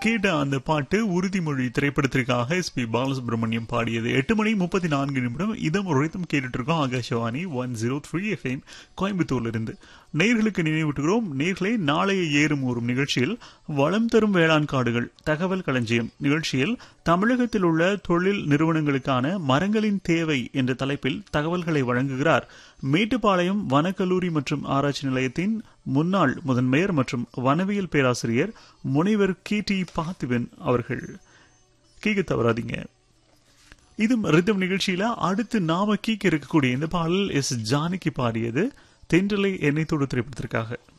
கேட்ட அந்த பாட்டு உறுதிமொழி திரைப்படத்திற்காக எஸ் பி பாலசுப்ரமணியம் பாடியது எட்டு மணி முப்பத்தி நான்கு நிமிடம் இதம் உரைத்தும் கேட்டுட்டு இருக்கோம் Akashvani one zero three FM கோயம்புத்தூர்ல இருந்து நேர்களுக்கு நினைவூட்டுகிறோம் நேர்களை நாளைய ஏறும் ஊறும் நிகழ்ச்சியில் வளம் தரும் வேளாண் காடுகள் தகவல் களஞ்சியம் நிகழ்ச்சியில் தமிழகத்தில் உள்ள தொழில் நிறுவனங்களுக்கான மரங்களின் தேவை என்ற தலைப்பில் தகவல்களை வழங்குகிறார் மேட்டுப்பாளையம் வனக்கல்லூரி மற்றும் ஆராய்ச்சி நிலையத்தின் முன்னாள் முதன்மையர் மற்றும் வனவியல் பேராசிரியர் முனைவர் கே டி பார்த்திபன் அவர்கள் கேட்க தவறாதீங்க இது ரிதம் நிகழ்ச்சியில அடுத்து நாம கீக்க இருக்கக்கூடிய இந்த பாடல் எஸ் ஜானகி பாடியது தென்றலை எண்ணெய் தொடு திரைப்படத்திற்காக